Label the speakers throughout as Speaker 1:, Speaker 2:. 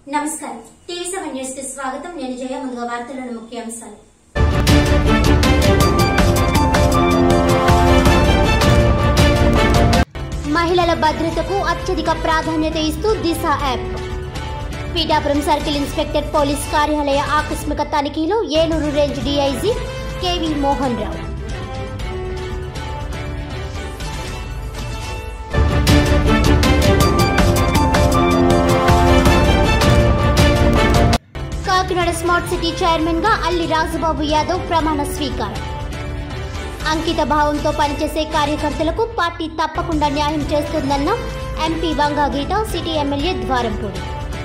Speaker 1: నమస్కారం TV seven news కి స్వాగతం నేను జయ ముందుగా వార్తలను ముఖ్యాంశాలు మహిళల భద్రతకు అత్యధిక ప్రాధాన్యత ఇస్తూ Disha app Pithapuram circle inspector police కార్యాలయ ఆకస్మిక తనిఖీలో Eluru range DIG KV Mohan Rao Kakinada smart city chairman గా అల్లి రాజబాబు యాదవ్ ప్రమాణ స్వీకారం అంకిత భావంతో పనిచేసే కార్యకర్తలకు పార్టీ తప్పకుండా న్యాయం చేస్తుందన్న MP Vanga Geetha city MLA Dwarampudi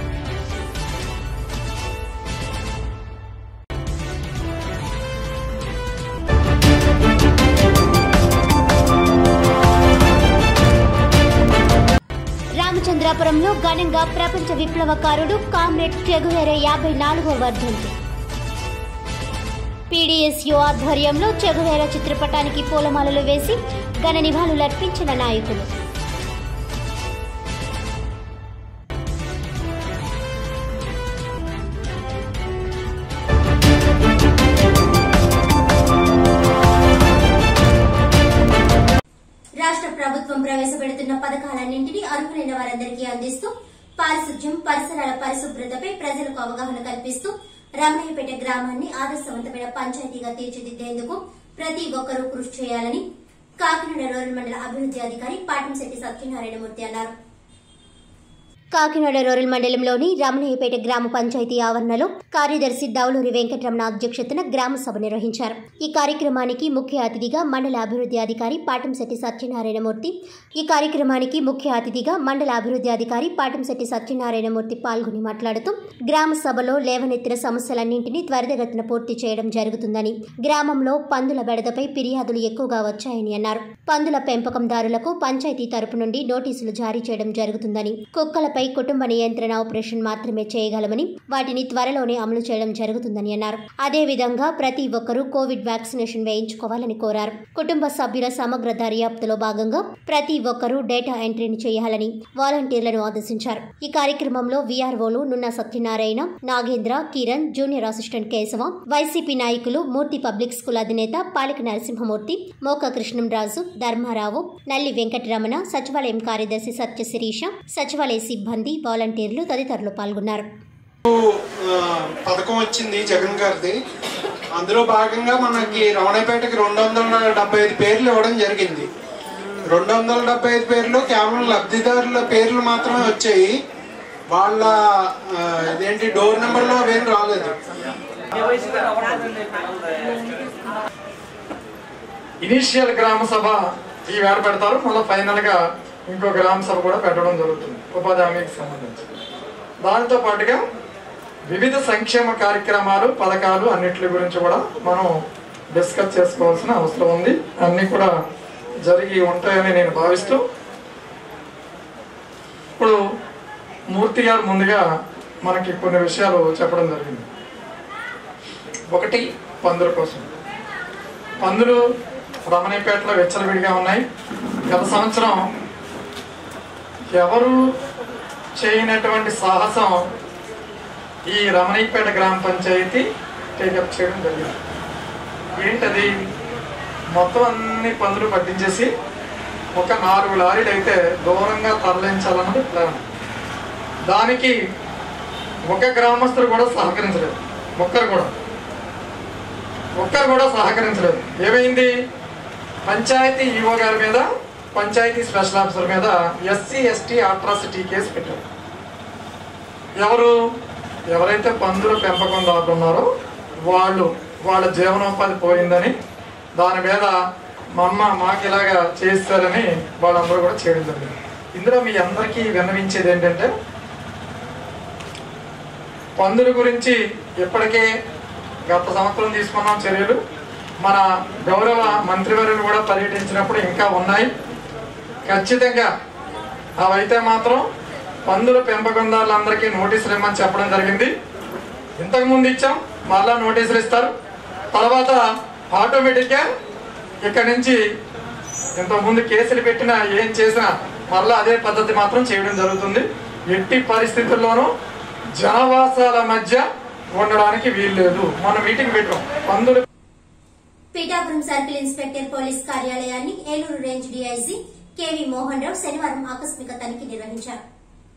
Speaker 1: రామచంద్రాపురంలో ఘనంగా ప్రపంచ విప్లవకారుడు కామ్రేడ్ చెగువేరే యాభై నాలుగవ వర్ధంతి పీడీఎస్యు ఆధ్వర్యంలో చెగువేర చిత్రపటానికి పూలమాలలు వేసి ఘన నివాళులర్పించిన నాయకులు రాష్ట్ర ప్రభుత్వం ప్రవేశపెడుతున్న పథకాలన్నింటినీ అర్హులైన వారందరికీ అందిస్తూ పారిశుధ్యం పరిసరాల పరిశుభ్రతపై ప్రజలకు అవగాహన కల్పిస్తూ రమణయ్యపేట గ్రామాన్ని ఆదర్శవంతమైన పంచాయతీగా తీర్చిదిద్దేందుకు ప్రతి ఒక్కరూ కృషి చేయాలని కాకినాడ రూరల్ మండల అభివృద్ధి అధికారి పాటంశెట్టి సత్యనారాయణమూర్తి అన్నారు కాకినాడ రూరల్ మండలంలోని రమణయ్యపేట గ్రామ పంచాయతీ ఆవరణలో కార్యదర్శి దౌలూరి వెంకటరమణ అధ్యక్షతన గ్రామ సభ నిర్వహించారు ఈ కార్యక్రమానికి ముఖ్య అతిథిగా మండల అభివృద్ధి అధికారి పాటంశెట్టి సత్యనారాయణమూర్తి ఈ కార్యక్రమానికి ముఖ్య అతిథిగా మండల అభివృద్ధి అధికారి పాటంశెట్టి సత్యనారాయణమూర్తి పాల్గొని మాట్లాడుతూ గ్రామ సభలో లేవనెత్తిన సమస్యలన్నింటినీ త్వరితగతిన పూర్తి చేయడం జరుగుతుందని గ్రామంలో పందుల బెడదపై ఫిర్యాదులు ఎక్కువగా వచ్చాయని అన్నారు పందుల పెంపకందారులకు పంచాయతీ తరపు నుండి నోటీసులు జారీ చేయడం జరుగుతుందని కుక్కలపై కుటుంబ నియంత్రణ ఆపరేషన్ మాత్రమే చేయగలమని వాటిని త్వరలోనే అమలు చేయడం జరుగుతుందని అన్నారు అదేవిధంగా ప్రతి ఒక్కరూ కోవిడ్ వ్యాక్సినేషన్ వేయించుకోవాలని కోరారు కుటుంబ సభ్యుల సమగ్ర దర్యాప్తులో భాగంగా ప్రతి ఒక్కరూ డేటా ఎంట్రీని చేయాలని వాలంటీర్లను ఆదేశించారు ఈ కార్యక్రమంలో వీఆర్ఓలు Nunna Satyanarayana Nagendra Kiran junior assistant Keshava YCP నాయకులు మూర్తి పబ్లిక్ స్కూల్ అధినేత పాలిక నరసింహమూర్తి మోక కృష్ణంరాజు ధర్మారావు నల్లి వెంకటరమణ సచివాలయం కార్యదర్శి సత్య శిరీష సచివాలయ సిబ్బంది వాలంటీర్లు తదితరులు పాల్గొన్నారు
Speaker 2: ఆ, పథకం వచ్చింది జగన్ గారిది అందులో భాగంగా మనకి రమణపేటకి రెండు వందల డెబ్బై ఐదు పేర్లు ఇవ్వడం జరిగింది రెండు వందల డెబ్బై ఐదు పేర్లు కేవలం లబ్ధిదారుల పేర్లు మాత్రమే వచ్చాయి వాళ్ళ ఆ, ఇదేంటి డోర్ నెంబర్లో అవేం రాలేదు
Speaker 3: ఇనీషియల్ గ్రామ సభ ఈ వేడ పెడతారు మళ్ళీ ఫైనల్ గా ఇంకో గ్రామ సభ కూడా పెట్టడం జరుగుతుంది ఉపాధి హామీకి సంబంధించి దానితో పాటుగా వివిధ సంక్షేమ కార్యక్రమాలు పథకాలు అన్నిటి గురించి కూడా మనం డిస్కస్ చేసుకోవాల్సిన అవసరం ఉంది అన్నీ కూడా జరిగి ఉంటాయని నేను భావిస్తూ ఇప్పుడు మూర్తి గారు ముందుగా మనకి కొన్ని విషయాలు చెప్పడం జరిగింది ఒకటి పందుల కోసం పందులు రమణీపేటలో వెచ్చలవిడిగా ఉన్నాయి గత సంవత్సరం ఎవరు చేయనటువంటి సాహసం ఈ రమణీపేట గ్రామ పంచాయతీ టేకప్ చేయడం జరిగింది ఏంటది మొత్తం అన్ని పందులు పట్టించేసి ఒక నాలుగు లారీలు అయితే దూరంగా తరలించాలన్నది ప్లాన్ దానికి ఒక గ్రామస్తులు కూడా సహకరించలేదు ఒక్కరు కూడా ఒక్కరు కూడా సహకరించలేదు ఏమైంది పంచాయతీ ఈఓ గారి మీద పంచాయతీ స్పెషల్ ఆఫీసర్ మీద ఎస్సీ ఎస్టీ అట్రాసిటీ కేసు పెట్టారు ఎవరు ఎవరైతే పందుల పెంపకందారులు ఉన్నారో వాళ్ళు వాళ్ళ జీవనోపాధి పోయిందని దాని మీద మా అమ్మ మాకు ఇలాగా చేస్తారని వాళ్ళందరూ కూడా చేయడం జరిగింది ఇందులో మీ అందరికీ విన్నవించేది ఏంటంటే పందుల గురించి ఇప్పటికే గత సంవత్సరం తీసుకున్నాం చర్యలు మన గౌరవ మంత్రివర్యులు కూడా పర్యటించినప్పుడు ఇంకా ఉన్నాయి ఖచ్చితంగా అవైతే మాత్రం పందుల పెంపకందారులందరికీ నోటీసులు ఇమ్మని చెప్పడం జరిగింది ఇంతకు ముందు ఇచ్చాం మళ్ళా నోటీసులు ఇస్తారు తర్వాత ఆటోమేటిక్గా ఇక్కడ నుంచి ఇంతకుముందు కేసులు పెట్టినా ఏం చేసినా మళ్ళా అదే పద్ధతి మాత్రం చేయడం జరుగుతుంది ఎట్టి పరిస్థితుల్లోనూ జనవాసాల మధ్య ఉండడానికి వీలు లేదు మొన్న మీటింగ్ పెట్టాం పందులు
Speaker 1: పీఠాపురం సర్కిల్ ఇన్స్పెక్టర్ పోలీస్ కార్యాలయాన్ని Eluru range DIG KV Mohan Rao శనివారం ఆకస్మిక తనిఖీ నిర్వహించారు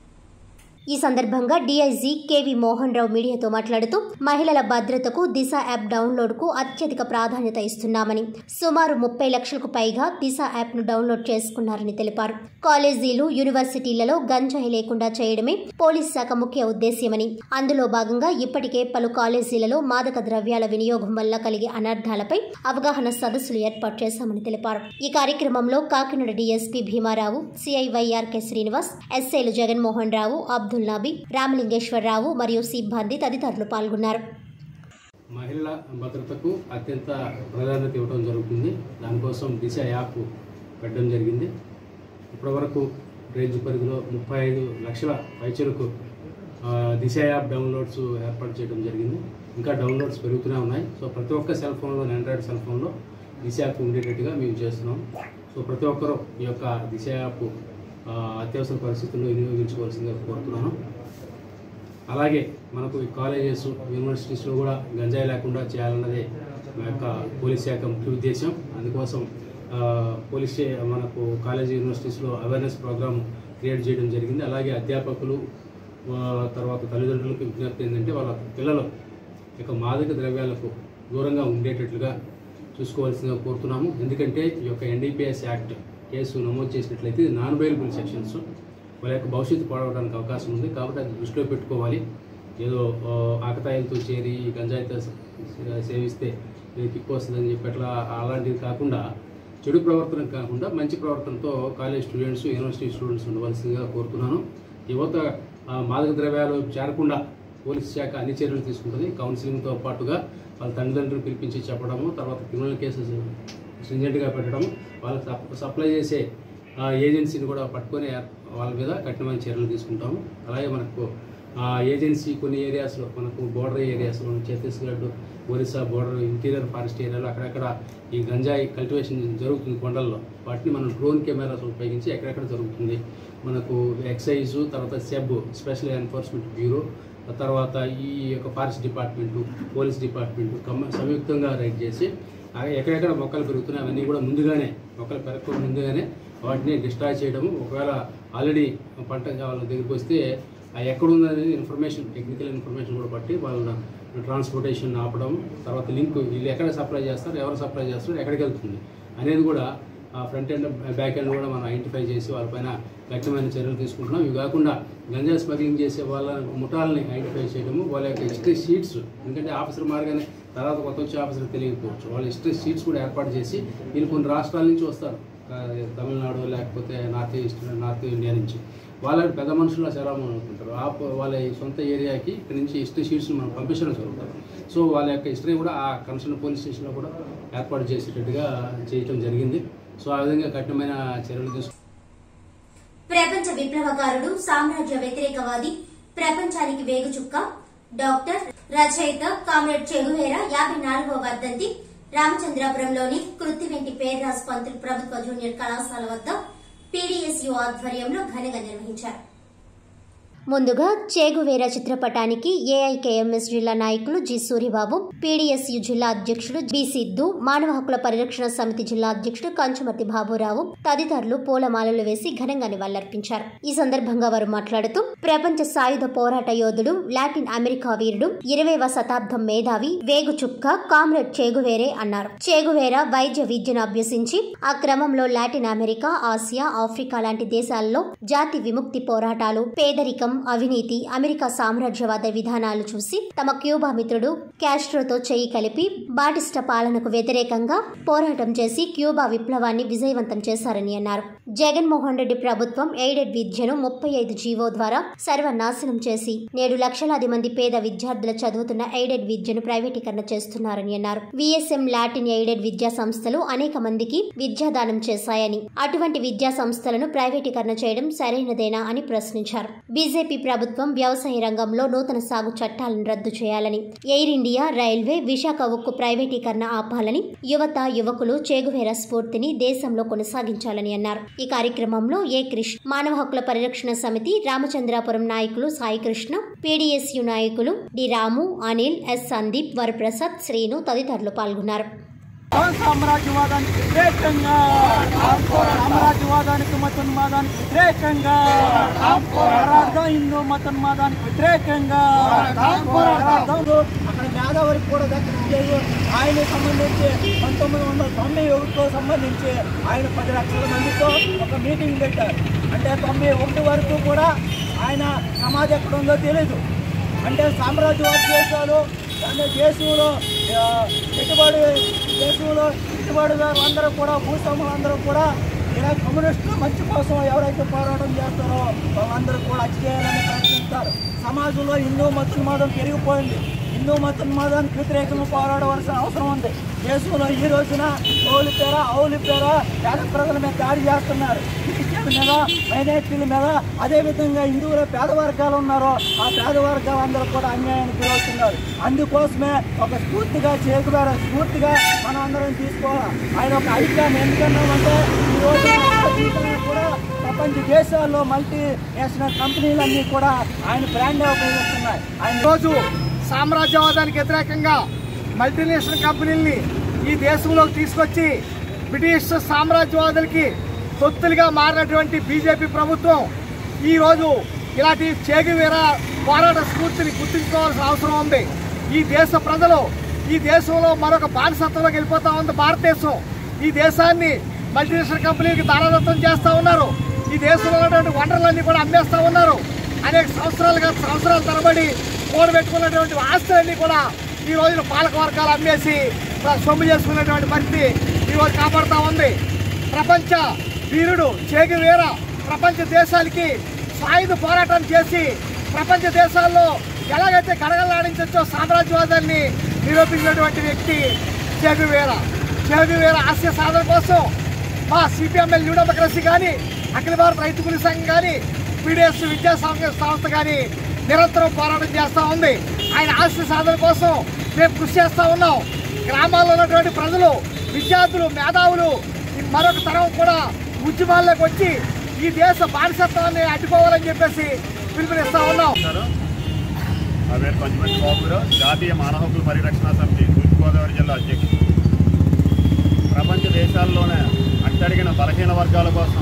Speaker 1: ఈ సందర్భంగా డీఐజీ కేవీ మోహన్ రావు మీడియాతో మాట్లాడుతూ మహిళల భద్రతకు దిశ యాప్ డౌన్లోడ్ కు అత్యధిక ప్రాధాన్యత ఇస్తున్నామని సుమారు ముప్పై లక్షలకు పైగా దిశ యాప్ ను డౌన్లోడ్ చేసుకున్నారని తెలిపారు కాలేజీలు యూనివర్సిటీలలో గంజాయి లేకుండా చేయడమే పోలీస్ శాఖ ముఖ్య ఉద్దేశ్యమని అందులో భాగంగా ఇప్పటికే పలు కాలేజీలలో మాదక ద్రవ్యాల వినియోగం వల్ల కలిగే అనర్థాలపై అవగాహన సదస్సులు ఏర్పాటు చేశామని తెలిపారు ఈ కార్యక్రమంలో Kakinada DSP Bhimarao CI YR K Srinivas ఎస్ఐలు జగన్మోహన్ రావు అబ్దుల్ నబీ రామలింగేశ్వరరావు మరియు సిబ్బంది తదితరులు పాల్గొన్నారు
Speaker 4: మహిళల భద్రతకు అత్యంత ప్రాధాన్యత ఇవ్వడం జరుగుతుంది దానికోసం దిశ యాప్ పెట్టడం జరిగింది ఇప్పటివరకు రేంజ్ పరిధిలో ముప్పై ఐదు లక్షల పైచలకు ఆ, దిశ యాప్ డౌన్లోడ్స్ ఏర్పాటు చేయడం జరిగింది ఇంకా డౌన్లోడ్స్ పెరుగుతూనే ఉన్నాయి సో ప్రతి ఒక్క సెల్ ఫోన్లో ఆండ్రాయిడ్ సెల్ ఫోన్లో దిశ యాప్ ఉండేటట్టుగా మేము చేస్తున్నాం సో ప్రతి ఒక్కరూ ఈ యొక్క దిశ యాప్ ఆ, అత్యవసర పరిస్థితుల్లో వినియోగించుకోవాల్సిందిగా కోరుతున్నాను అలాగే మనకు ఈ కాలేజెస్ యూనివర్సిటీస్లో కూడా గంజాయి లేకుండా చేయాలన్నదే మా యొక్క పోలీస్ శాఖ ముఖ్య ఉద్దేశం అందుకోసం ఆ, పోలీస్ స్టే- మనకు కాలేజ్ యూనివర్సిటీస్లో అవేర్నెస్ ప్రోగ్రామ్ క్రియేట్ చేయడం జరిగింది అలాగే అధ్యాపకులు ఆ, తర్వాత తల్లిదండ్రులకు విజ్ఞప్తి ఏంటంటే వాళ్ళ పిల్లలు ఇక మాదక ద్రవ్యాలకు దూరంగా ఉండేటట్లుగా చూసుకోవాల్సిందిగా కోరుతున్నాము ఎందుకంటే ఈ యొక్క ఎన్డీపీఎస్ యాక్ట్ కేసు నమోదు చేసినట్లయితే ఇది నాన్ బెయిలబుల్ సెక్షన్స్ వాళ్ళ యొక్క భవిష్యత్తు పాడవడానికి అవకాశం ఉంది కాబట్టి అది దృష్టిలో పెట్టుకోవాలి ఏదో ఆ, ఆకతాయిలతో చేరి ఈ గంజాయితో సే- సేవిస్తే ఇది కిక్ వస్తుందని చెప్పి అట్లా అలాంటివి కాకుండా చెడు ప్రవర్తన కాకుండా మంచి ప్రవర్తనతో కాలేజ్ స్టూడెంట్స్ యూనివర్సిటీ స్టూడెంట్స్ ఉండవలసిందిగా కోరుతున్నాను యువత ఆ, మాదక ద్రవ్యాలు చేరకుండా పోలీస్ శాఖ అన్ని చర్యలు తీసుకుంటుంది కౌన్సిలింగ్తో పాటుగా వాళ్ళ తల్లిదండ్రులు పిలిపించి చెప్పడము తర్వాత క్రిమినల్ కేసెస్ స్ట్రింజెంట్గా పెట్టడము వాళ్ళకి సప్- సప్లై చేసే ఆ, ఏజెన్సీని కూడా పట్టుకొని వాళ్ళ మీద కఠినమైన చర్యలు తీసుకుంటాము అలాగే మనకు ఆ ఏజెన్సీ కొన్ని ఏరియాస్లో మనకు బోర్డర్ ఏరియాస్లో Chhattisgarh Orissa border interior forest ఏరియాలో అక్కడక్కడ ఈ గంజాయి కల్టివేషన్ జరుగుతుంది కొండల్లో వాటిని మనం డ్రోన్ కెమెరాస్ ఉపయోగించి ఎక్కడెక్కడ జరుగుతుంది మనకు ఎక్సైజ్ తర్వాత సెబ్ స్పెషల్ ఎన్ఫోర్స్మెంట్ బ్యూరో ఆ తర్వాత ఈ యొక్క ఫారెస్ట్ డిపార్ట్మెంటు పోలీస్ డిపార్ట్మెంటు కమ్మ సంయుక్తంగా రైడ్ చేసి ఆ ఎక్కడెక్కడ మొక్కలు పెరుగుతున్నాయి అవన్నీ కూడా ముందుగానే మొక్కలు పెరగకుండా ముందుగానే వాటిని డిస్ట్రాయ్ చేయడము ఒకవేళ ఆల్రెడీ పంట వాళ్ళ దగ్గరికి వస్తే ఆ ఎక్కడ ఉందనేది ఇన్ఫర్మేషన్ టెక్నికల్ ఇన్ఫర్మేషన్ కూడా బట్టి వాళ్ళ ట్రాన్స్పోర్టేషన్ ఆపడం తర్వాత లింక్ వీళ్ళు ఎక్కడ సప్లై చేస్తారు ఎవరు సప్లై చేస్తారు ఎక్కడికి వెళ్తుంది అనేది కూడా ఆ ఫ్రంట్ ఎండ్ బ్యాక్ ఎండ్ కూడా మనం ఐడెంటిఫై చేసి వాళ్ళపైన కఠినమైన చర్యలు తీసుకుంటున్నాం ఇవి కాకుండా గంజా స్మగ్లింగ్ చేసే వాళ్ళ ముఠాలని ఐడెంటిఫై చేయడము వాళ్ళ యొక్క హిస్టరీ షీట్స్ ఎందుకంటే ఆఫీసర్ మారగానే తర్వాత కొత్త వచ్చే ఆఫీసర్ తెలియకపోవచ్చు వాళ్ళ హిస్టరీ షీట్స్ కూడా ఏర్పాటు చేసి వీళ్ళు కొన్ని రాష్ట్రాల నుంచి వస్తారు ఆ, తమిళనాడు లేకపోతే నార్త్ ఈస్ట్ నార్త్ ఇండియా నుంచి వాళ్ళ పెద్ద మనుషులు చాలా మంది అనుకుంటారు ఆ ప- వాళ్ళ ఈ సొంత ఏరియాకి ఇక్కడ నుంచి హిస్టరీ షీట్స్ మనం పంపించడం జరుగుతుంది సో వాళ్ళ యొక్క హిస్టరీ కూడా ఆ కన్సర్న్ పోలీస్ స్టేషన్లో కూడా ఏర్పాటు చేసేటట్టుగా చేయటం జరిగింది సో ఆ విధంగా కఠినమైన చర్యలు తీసుకు
Speaker 1: ప్రపంచ విప్లవకారుడు సామ్రాజ్య వ్యతిరేకవాది ప్రపంచానికి వేగుచుక్క డాక్టర్ రచయిత కామ్రేడ్ చెగువేరా యాభై నాలుగవ వర్ధంతి రామచంద్రాపురంలోని కృత్తివెంటి పేర్రాజు పంతులు ప్రభుత్వ జూనియర్ కళాశాల వద్ద పీడీఎస్యు ఆధ్వర్యంలో ఘనంగా నిర్వహించారు ముందుగా చేగువేర చిత్రపటానికి ఏఐకేఎంఎస్ జిల్లా నాయకులు జి సూరిబాబు పీడీఎస్యు జిల్లా అధ్యక్షుడు బి సిద్దు మానవ హక్కుల పరిరక్షణ సమితి జిల్లా అధ్యక్షుడు కంచుమర్తి బాబురావు తదితరులు పూలమాలలు వేసి ఘనంగా నివాళులర్పించారు ఈ సందర్భంగా వారు మాట్లాడుతూ ప్రపంచ సాయుధ పోరాట యోధుడు లాటిన్ అమెరికా వీరుడు ఇరవైవ శతాబ్దం మేధావి వేగు చుక్క కామ్రేడ్ చేగువేరే అన్నారు చేగువేర వైద్య విద్యను అభ్యసించి ఆ క్రమంలో లాటిన్ అమెరికా ఆసియా ఆఫ్రికా లాంటి దేశాల్లో జాతి విముక్తి పోరాటాలు పేదరికం అవినీతి అమెరికా సామ్రాజ్యవాద విధానాలు చూసి తమ క్యూబా మిత్రుడు క్యాస్ట్రోతో చేయి కలిపి బాటిస్టా పాలనకు వ్యతిరేకంగా పోరాటం చేసి క్యూబా విప్లవాన్ని విజయవంతం చేశారని అన్నారు జగన్మోహన్ రెడ్డి ప్రభుత్వం ఎయిడెడ్ విద్యను ముప్పై ఐదు జీవో ద్వారా సర్వనాశనం చేసి నేడు లక్షలాది మంది పేద విద్యార్థుల చదువుతున్న ఎయిడెడ్ విద్యను ప్రైవేటీకరణ చేస్తున్నారని అన్నారు విఎస్ఎం లాటిన్ ఎయిడెడ్ విద్యా సంస్థలు అనేక మందికి విద్యాదానం చేశాయని అటువంటి విద్యా సంస్థలను ప్రైవేటీకరణ చేయడం సరైనదేనా అని ప్రశ్నించారు బీజేపీ బీజేపీ ప్రభుత్వం వ్యవసాయ రంగంలో నూతన సాగు చట్టాలను రద్దు చేయాలని ఎయిర్ ఇండియా రైల్వే విశాఖ ఉక్కు ప్రైవేటీకరణ ఆపాలని యువత యువకులు చేగువేర స్ఫూర్తిని దేశంలో కొనసాగించాలని అన్నారు ఈ కార్యక్రమంలో ఏ కృష్ణ మానవ హక్కుల పరిరక్షణ సమితి రామచంద్రాపురం నాయకులు సాయి కృష్ణ పీడీఎస్యు నాయకులు డి రాము అనిల్ ఎస్ సందీప్ వరప్రసాద్ శ్రీను తదితరులు పాల్గొన్నారు
Speaker 5: సామ్రాజ్యవాదానికి వ్యతిరేకంగా సామ్రాజ్యవాదానికి మతోన్మాదానికి వ్యతిరేకంగా పోరాడదాం హిందూ మతోన్మాదానికి వ్యతిరేకంగా పోరాడదాం. అక్కడ మేధావరికి కూడా దక్కించలేదు ఆయన సంబంధించి పంతొమ్మిది వందల తొంభై ఒకటితో సంబంధించి ఆయన పది లక్షల మందితో ఒక మీటింగ్ పెట్టారు అంటే తొంభై ఒకటి వరకు కూడా ఆయన సమాజం ఎక్కడ ఉందో తెలియదు అంటే సామ్రాజ్యవాద దేశాలు అనే దేశంలో ఆ, పెట్టుబడి దేశంలో పెట్టుబడిదారులు అందరూ కూడా భూస్వాములు అందరూ కూడా ఇలా కమ్యూనిస్టుల మంచి కోసం ఎవరైతే పోరాటం చేస్తారో వాళ్ళందరూ కూడా అచ్చి చేయాలని ప్రయత్నిస్తారు సమాజంలో హిందూ మతోన్మాదం పెరిగిపోయింది హిందూ మతోన్మాదానికి వ్యతిరేకంగా పోరాడవలసిన అవసరం ఉంది దేశంలో ఈ రోజున ఓలి పేర అవులి పేర పేద ప్రజల మీద దాడి చేస్తున్నారు క్రిస్టియన్ మీద మైనార్టీల మీద అదేవిధంగా హిందువుల పేద వర్గాలు ఉన్నారో ఆ పేద వర్గాలు అందరూ కూడా అన్యాయానికి గురవుతున్నారు అందుకోసమే ఒక స్ఫూర్తిగా చేకువారు స్ఫూర్తిగా మనం అందరం తీసుకోవాలి ఆయన ఒక ఐక్యాన్ని ఎందుకన్నామంటే ఈ రోజు జీవితంలో కూడా ప్రపంచ దేశాల్లో మల్టీ నేషనల్ కంపెనీలన్నీ కూడా ఆయన బ్రాండ్ ఉపయోగిస్తున్నాయి ఆయన రోజు సామ్రాజ్యవాదానికి వ్యతిరేకంగా మల్టీనేషనల్ కంపెనీల్ని ఈ దేశంలోకి తీసుకొచ్చి బ్రిటిష్ సామ్రాజ్యవాదులకి తొత్తులుగా మారినటువంటి బీజేపీ ప్రభుత్వం ఈరోజు ఇలాంటి చేగివేర పోరాట స్ఫూర్తిని గుర్తుంచుకోవాల్సిన అవసరం ఉంది ఈ దేశ ప్రజలు ఈ దేశంలో మరొక బానిసత్వంలోకి వెళ్ళిపోతా ఉంది భారతదేశం ఈ దేశాన్ని మల్టీనేషనల్ కంపెనీకి దారాదత్తం చేస్తూ ఉన్నారు ఈ దేశంలో ఉన్నటువంటి వనరులన్నీ కూడా అమ్మేస్తూ ఉన్నారు అనేక సంవత్సరాలుగా సంవత్సరాల తరబడి కూడబెట్టుకున్నటువంటి ఆస్తులన్నీ కూడా ఈ రోజున పాలక వర్గాలు అమ్మేసి సొమ్ము చేసుకునేటువంటి పరిస్థితి ఈ రోజు కాపాడుతూ ఉంది ప్రపంచ వీరుడు చేగి వీర ప్రపంచ దేశాలకి సాయుధ పోరాటం చేసి ప్రపంచ దేశాల్లో ఎలాగైతే గడగలాడించచ్చో సామ్రాజ్యవాదాన్ని నిరూపించినటువంటి వ్యక్తి చేగువీర చేగువీర ఆశయ సాధన కోసం మా సిపిఎంఎల్ న్యూ డెమోక్రసీ కానీ అఖిల భారత రైతు కూలీ సంఘం కానీ పీడిఎస్ విద్యా సంఘ సంస్థ కానీ నిరంతరం పోరాటం చేస్తూ ఉంది ఆయన ఆశయ సాధన కోసం మేము కృషి చేస్తూ ఉన్నాం గ్రామాల్లో ఉన్నటువంటి ప్రజలు విద్యార్థులు మేధావులు ఈ మరొక తరం కూడా ఉద్యమాల్లోకి వచ్చి ఈ దేశ బానిసత్వాన్ని అడ్డుకోవాలని చెప్పేసి పిలుపునిస్తా ఉన్నాం
Speaker 6: నా పేరు పంచమంటి బాబురావు జాతీయ మానవ హక్కుల పరిరక్షణ సమితి తూర్పుగోదావరి జిల్లా అధ్యక్షుడు ప్రపంచ దేశాల్లోనే అట్టడిగిన బలహీన వర్గాల కోసం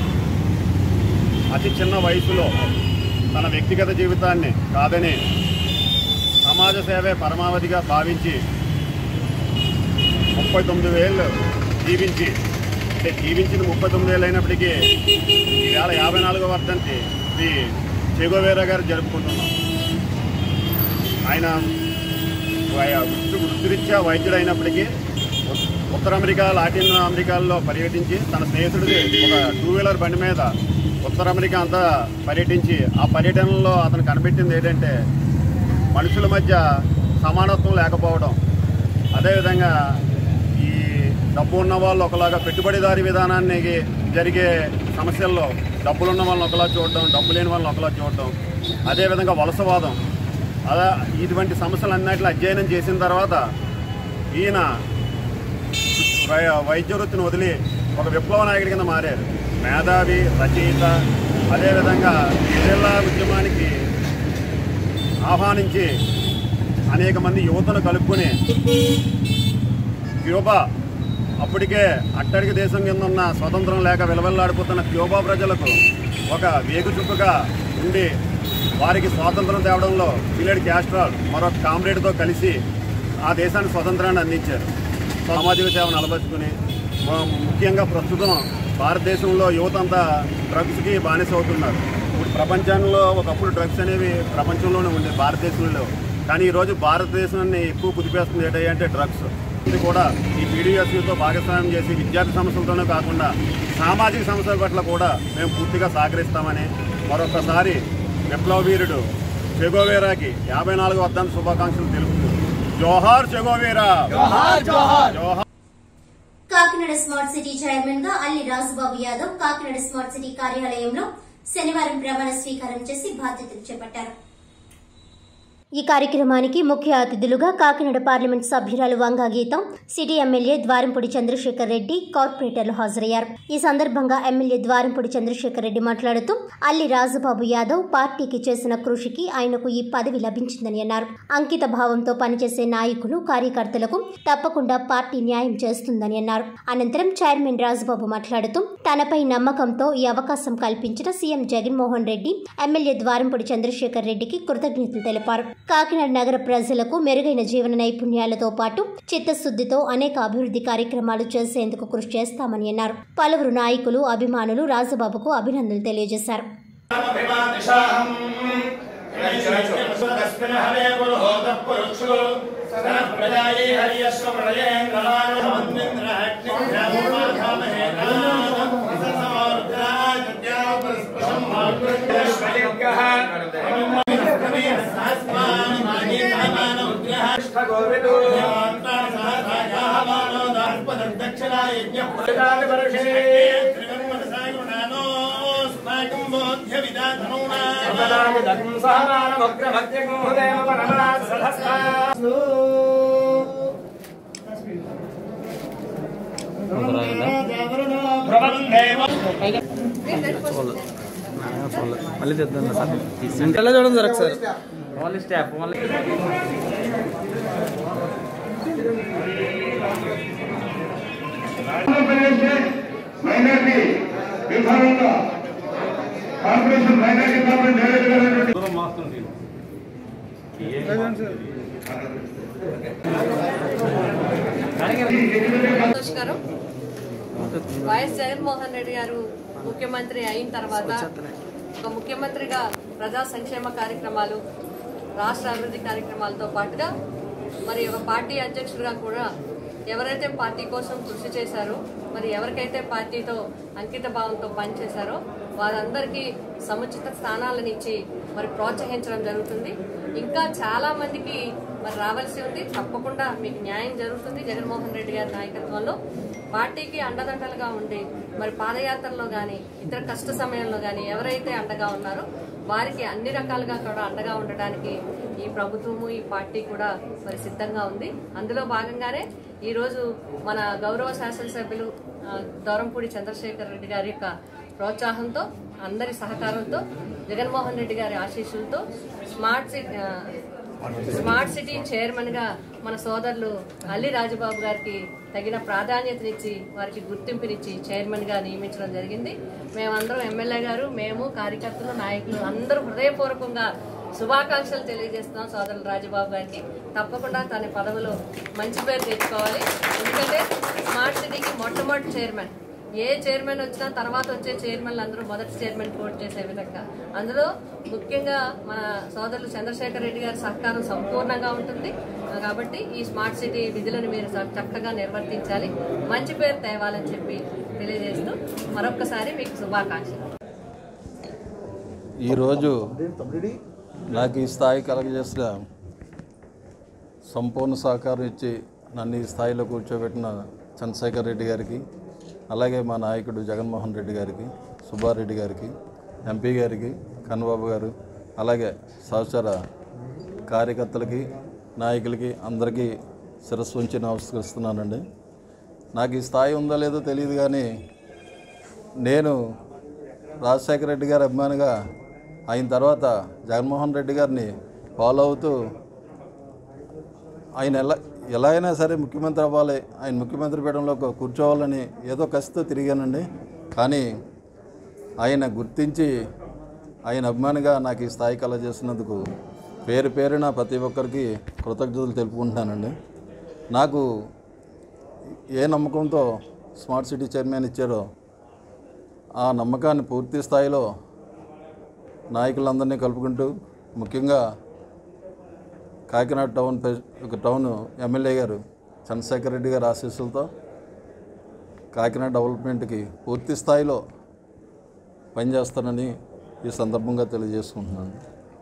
Speaker 6: అతి చిన్న వయసులో తన వ్యక్తిగత జీవితాన్ని కాదని సమాజ సేవే పరమావధిగా భావించి ముప్పై తొమ్మిది వేలు జీవించి అంటే జీవించింది ముప్పై తొమ్మిది వేలు అయినప్పటికీ ఈవేళ యాభై నాలుగో వర్ధంతి శ్రీ చెగోవేరా గారు జరుపుకుంటున్నాం ఆయన వై- వృత్తి వృత్తిరీత్యా వైద్యుడైనప్పటికీ ఉ- ఉత్తర అమెరికా లాటిన్ అమెరికాల్లో పర్యటించి తన స్నేహితుడిది ఒక టూ వీలర్ బండి మీద ఉత్తర అమెరికా అంతా పర్యటించి ఆ పర్యటనలో అతను కనిపెట్టింది ఏంటంటే మనుషుల మధ్య సమానత్వం లేకపోవడం అదేవిధంగా ఈ డబ్బు ఉన్న వాళ్ళు ఒకలాగా పెట్టుబడిదారి విధానాన్ని జరిగే సమస్యల్లో డబ్బులు ఉన్న వాళ్ళని ఒకలా చూడటం డబ్బు లేని వాళ్ళని ఒకలా చూడటం అదేవిధంగా వలసవాదం అలా ఇటువంటి సమస్యలన్నిటిలో అధ్యయనం చేసిన తర్వాత ఈయన వై- వైద్య వృత్తిని వదిలి ఒక విప్లవ నాయకుడి కింద మారారు మేధావి రచయిత అదేవిధంగా జిల్లా ఉద్యమానికి ఆహ్వానించి అనేక మంది యువతను కలుపుకొని క్యూబా అప్పటికే అట్టడికి దేశం కింద ఉన్న స్వతంత్రం లేక విలవెల్లాడిపోతున్న క్యూబా ప్రజలకు ఒక వేగుచుక్కగా ఉండి వారికి స్వాతంత్రం తేవడంలో ఫిలెడ్ క్యాస్ట్రాల్ మరొక కామ్రేడ్తో కలిసి ఆ దేశానికి స్వతంత్రాన్ని అందించారు సామాజిక సేవను అలవర్చుకుని మ- ముఖ్యంగా ప్రస్తుతం భారతదేశంలో యువత అంతా డ్రగ్స్కి బానిస అవుతున్నారు ఇప్పుడు ప్రపంచంలో ఒకప్పుడు డ్రగ్స్ అనేవి ప్రపంచంలోనే ఉంది భారతదేశంలో కానీ ఈరోజు భారతదేశాన్ని ఎక్కువ కుదిపేస్తుంది ఏంటంటే డ్రగ్స్ ఇది కూడా ఈ పీడిఎస్యూతో భాగస్వామ్యం చేసి విద్యార్థి సమస్యలతోనే కాకుండా సామాజిక సమస్యల పట్ల కూడా మేము పూర్తిగా సహకరిస్తామని మరొకసారి విప్లవ వీరుడు చెగోవేరాకి యాభై నాలుగు వద్దాంత శుభాకాంక్షలు తెలుపుతూ జోహార్ చెగోవేరా జోహార్ జోహార్
Speaker 1: కాకినాడ స్మార్ట్ సిటీ చైర్మన్ గా అల్లి రాజుబాబు యాదవ్ కాకినాడ స్మార్ట్ సిటీ కార్యాలయంలో శనివారం ప్రమాణ స్వీకారం చేసి బాధ్యతలు చేపట్టారు ఈ కార్యక్రమానికి ముఖ్య అతిథులుగా కాకినాడ పార్లమెంట్ సభ్యురాలు వంగా గీత సిటీ ఎమ్మెల్యే ద్వారంపూడి చంద్రశేఖర్ రెడ్డి కార్పొరేటర్లు హాజరయ్యారు ఈ సందర్భంగా ఎమ్మెల్యే ద్వారంపూడి చంద్రశేఖర్ రెడ్డి మాట్లాడుతూ అల్లి రాజబాబు యాదవ్ పార్టీకి చేసిన కృషికి ఆయనకు ఈ పదవి లభించిందని అన్నారు అంకిత భావంతో పనిచేసే నాయకులు కార్యకర్తలకు తప్పకుండా పార్టీ న్యాయం చేస్తుందని అన్నారు అనంతరం చైర్మన్ రాజబాబు మాట్లాడుతూ తనపై నమ్మకంతో ఈ అవకాశం కల్పించిన సీఎం జగన్మోహన్ రెడ్డి ఎమ్మెల్యే ద్వారంపూడి చంద్రశేఖర్ రెడ్డికి కృతజ్ఞతలు తెలిపారు కాకినాడ నగర ప్రజలకు మెరుగైన జీవన నైపుణ్యాలతో పాటు చిత్తశుద్ధితో అనేక అభివృద్ధి కార్యక్రమాలు చేసేందుకు కృషి చేస్తామని అన్నారు పలువురు నాయకులు అభిమానులు రాజబాబుకు అభినందనలు తెలియజేశారు
Speaker 7: మళ్ళీ తెద్దాం సార్ ఇంట్లో చూడండి సార్ ఒకసారి ఓన్లీ స్టాఫ్ ఓన్లీ
Speaker 8: మైనార్టీ విభాగంగా కార్పొరేషన్ మైనార్టీ డిపార్ట్మెంట్ డైరెక్టర్ అయినటువంటి
Speaker 9: నమస్కారం వైఎస్ జగన్మోహన్ రెడ్డి గారు ముఖ్యమంత్రి అయిన తర్వాత ఒక ముఖ్యమంత్రిగా ప్రజా సంక్షేమ కార్యక్రమాలు రాష్ట్ర అభివృద్ధి కార్యక్రమాలతో పాటుగా మరి ఒక పార్టీ అధ్యక్షుడిగా కూడా ఎవరైతే పార్టీ కోసం కృషి చేశారో మరి ఎవరికైతే పార్టీతో అంకిత భావంతో పనిచేశారో వారందరికీ సముచిత స్థానాలను ఇచ్చి మరి ప్రోత్సహించడం జరుగుతుంది ఇంకా చాలా మందికి మరి రావాల్సి ఉంది తప్పకుండా మీకు న్యాయం జరుగుతుంది జగన్మోహన్ రెడ్డి గారి నాయకత్వంలో పార్టీకి అండదండలుగా ఉండి మరి పాదయాత్రలో గాని ఇతర కష్ట సమయంలో గాని ఎవరైతే అండగా ఉన్నారో వారికి అన్ని రకాలుగా కూడా అండగా ఉండడానికి ఈ ప్రభుత్వము ఈ పార్టీ కూడా మరి సిద్ధంగా ఉంది అందులో భాగంగానే ఈ రోజు మన గౌరవ శాసనసభ్యులు ఆ, దూరంపూడి చంద్రశేఖర్ రెడ్డి గారి యొక్క ప్రోత్సాహంతో అందరి సహకారంతో జగన్మోహన్ రెడ్డి గారి ఆశీస్సులతో స్మార్ట్ సిటీ ఆ, స్మార్ట్ సిటీ చైర్మన్ గా మన సోదరులు అల్లి రాజబాబు గారికి తగిన ప్రాధాన్యతనిచ్చి వారికి గుర్తింపునిచ్చి చైర్మన్ గా నియమించడం జరిగింది మేమందరం ఎమ్మెల్యే గారు మేము కార్యకర్తలు నాయకులు అందరూ హృదయపూర్వకంగా శుభాకాంక్షలు తెలియజేస్తున్నాం సోదరులు రాజబాబు గారికి తప్పకుండా తన పదవిలో మంచి పేరు తెచ్చుకోవాలి ఎందుకంటే స్మార్ట్ సిటీకి మొట్టమొదటి చైర్మన్ ఏ చైర్మన్ వచ్చినా తర్వాత వచ్చే చైర్మన్లు అందరూ మొదటి చైర్మన్ పోటీ చేసే విధంగా అందులో ముఖ్యంగా మన సోదరులు చంద్రశేఖర్ రెడ్డి గారి సహకారం సంపూర్ణంగా ఉంటుంది కాబట్టి ఈ స్మార్ట్ సిటీ విధులను మీరు చ- చక్కగా నిర్వర్తించాలి మంచి పేరు తేవాలని చెప్పి తెలియజేస్తూ మరొక్కసారి మీకు శుభాకాంక్షలు
Speaker 10: ఈరోజు నాకు ఈ స్థాయి కలగజేసిన సంపూర్ణ సహకారం ఇచ్చి నన్ను ఈ స్థాయిలో కూర్చోబెట్టిన చంద్రశేఖర్ రెడ్డి గారికి అలాగే మా నాయకుడు జగన్మోహన్ రెడ్డి గారికి సుబ్బారెడ్డి గారికి ఎంపీ గారికి కన్నబాబు గారు అలాగే సహచర కార్యకర్తలకి నాయకులకి అందరికీ శిరస్సు ఉంచి నమస్కరిస్తున్నానండి నాకు ఈ స్థాయి ఉందో లేదో తెలియదు కానీ నేను రాజశేఖర రెడ్డి గారి అభిమానిగా అయిన తర్వాత జగన్మోహన్ రెడ్డి గారిని ఫాలో అవుతూ ఆయన ఎలా ఎలా అయినా సరే ముఖ్యమంత్రి అవ్వాలి ఆయన ముఖ్యమంత్రి పీఠంలో కూ- కూర్చోవాలని ఏదో కసితో తిరిగానండి కానీ ఆయన గుర్తించి ఆయన అభిమానిగా నాకు ఈ స్థాయి కల చేసినందుకు పేరు పేరున ప్రతి ఒక్కరికి కృతజ్ఞతలు తెలుపుకుంటున్నానండి నాకు ఏ నమ్మకంతో స్మార్ట్ సిటీ చైర్మన్ ఇచ్చారో ఆ నమ్మకాన్ని పూర్తి స్థాయిలో నాయకులందరినీ కలుపుకుంటూ ముఖ్యంగా కాకినాడ టౌన్ ప్రెస్- ఒక టౌన్ ఎమ్మెల్యే గారు చంద్రశేఖర్ రెడ్డి గారి ఆశీస్సులతో కాకినాడ డెవలప్మెంట్కి పూర్తి స్థాయిలో పనిచేస్తానని ఈ సందర్భంగా తెలియజేసుకుంటున్నాను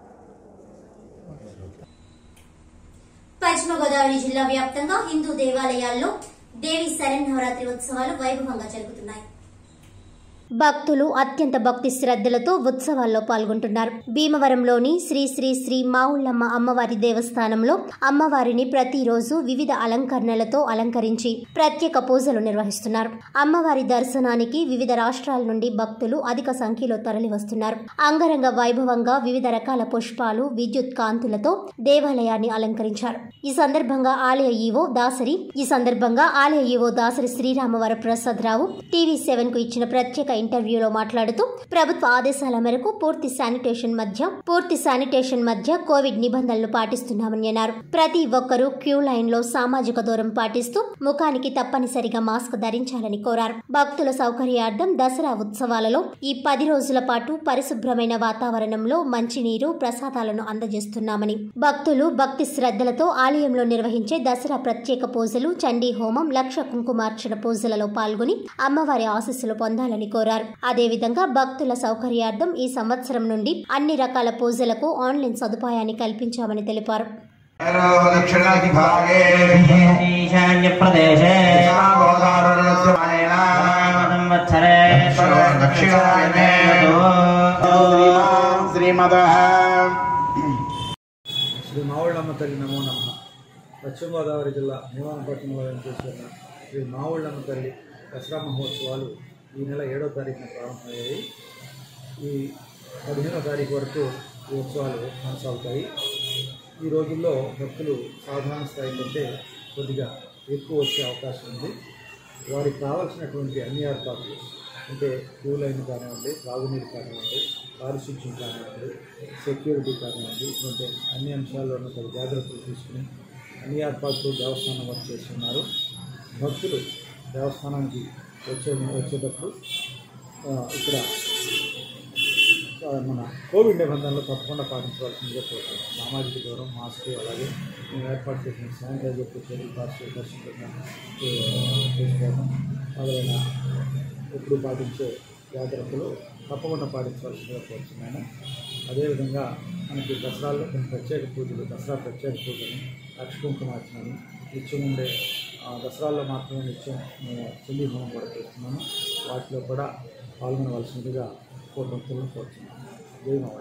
Speaker 1: పశ్చిమ గోదావరి జిల్లా వ్యాప్తంగా హిందూ దేవాలయాల్లో దేవి శరణ్ నవరాత్రి ఉత్సవాలు వైభవంగా జరుగుతున్నాయి భక్తులు అత్యంత భక్తి శ్రద్ధలతో ఉత్సవాల్లో పాల్గొంటున్నారు భీమవరంలోని శ్రీ శ్రీ శ్రీ మావుళ్ళమ్మ అమ్మవారి దేవస్థానంలో అమ్మవారిని ప్రతిరోజు వివిధ అలంకరణలతో అలంకరించి ప్రత్యేక పూజలు నిర్వహిస్తున్నారు అమ్మవారి దర్శనానికి వివిధ రాష్ట్రాల నుండి భక్తులు అధిక సంఖ్యలో తరలివస్తున్నారు అంగరంగ వైభవంగా వివిధ రకాల పుష్పాలు విద్యుత్ కాంతులతో దేవాలయాన్ని అలంకరించారు ఈ సందర్భంగా ఆలయ ఈవో దాసరి ఈ సందర్భంగా ఆలయ EO Dasari Sriramavara Prasad Rao TV seven కు ఇచ్చిన ప్రత్యేక ఇంటర్వ్యూలో మాట్లాడుతూ ప్రభుత్వ ఆదేశాల మేరకు పూర్తి శానిటేషన్ మధ్య పూర్తి శానిటేషన్ మధ్య కోవిడ్ నిబంధనలు పాటిస్తున్నామని అన్నారు ప్రతి ఒక్కరూ క్యూ లైన్ లో సామాజిక దూరం పాటిస్తూ ముఖానికి తప్పనిసరిగా మాస్క్ ధరించాలని కోరారు భక్తుల సౌకర్యార్థం దసరా ఉత్సవాలలో ఈ పది రోజుల పాటు పరిశుభ్రమైన వాతావరణంలో మంచినీరు ప్రసాదాలను అందజేస్తున్నామని భక్తులు భక్తి శ్రద్ధలతో ఆలయంలో నిర్వహించే దసరా ప్రత్యేక పూజలు చండీ హోమం లక్ష కుంకుమార్చన పూజలలో పాల్గొని అమ్మవారి ఆశీస్సులు పొందాలని కోరారు అదేవిధంగా భక్తుల సౌకర్యార్థం ఈ సంవత్సరం నుండి అన్ని రకాల పూజలకు ఆన్లైన్ సదుపాయాన్ని కల్పించామని తెలిపారు
Speaker 11: దక్షిణాదిభాగే
Speaker 7: ఈశాన్యప్రదేశే సంవత్సరే
Speaker 11: దక్షిణాయనే శ్రీమద
Speaker 12: శ్రీ మావుళ్ళమ్మ తల్లి నమో నమ పశ్చిమ గోదావరి జిల్లా భీమానపట్నంలో చేస్తున్న శ్రీ మావుళ్ళమ్మ తల్లి దసరా మహోత్సవాలు ఈ నెల ఏడో తారీఖున ప్రారంభమయ్యాయి ఈ పదిహేనో తారీఖు వరకు ఈ ఉత్సవాలు కొనసాగుతాయి ఈ రోజుల్లో భక్తులు సాధారణ స్థాయి కంటే కొద్దిగా ఎక్కువ వచ్చే అవకాశం ఉంది వారికి కావాల్సినటువంటి అన్ని ఏర్పాట్లు అంటే క్యూ లైన్ కానివ్వండి త్రాగునీరు కానివ్వండి పారిశుద్ధ్యం కానివ్వండి సెక్యూరిటీ కానివ్వండి ఇటువంటి అన్ని అంశాల్లోనూ తగు జాగ్రత్తలు తీసుకుని అన్ని ఏర్పాట్లు దేవస్థానం వారు చేస్తున్నారు భక్తులు దేవస్థానానికి వచ్చే వచ్చేటప్పుడు ఆ, ఇక్కడ ఆ, మన కోవిడ్ నిబంధనలు తప్పకుండా పాటించవలసిందిగా కోరుతున్నాం సామాజిక దూరం మాస్క్ అలాగే మేము ఏర్పాటు చేసిన శానిటైజర్ చేతులు కాస్త పరిశుభ్రంగా ఏ, చేసుకోవడం మొదలైన ఎప్పుడు పాటించే జాగ్రత్తలు తప్పకుండా పాటించవలసిందిగా కోరుతున్నాను అదేవిధంగా మనకి దసరాల్లో కొన్ని ప్రత్యేక పూజలు దసరా ప్రత్యేక పూజలు లక్ష్మీకుంకుమార్చనని నిత్యం ఉండే ఆ, దసరాల్లో మాత్రమే నిత్యం మేము చెల్లి హోమం కూడా చేస్తున్నాము వాటిలో కూడా పాల్గొనవలసిందిగా కోరుకుంటున్నాను కోరుతున్నాను జయమవాడ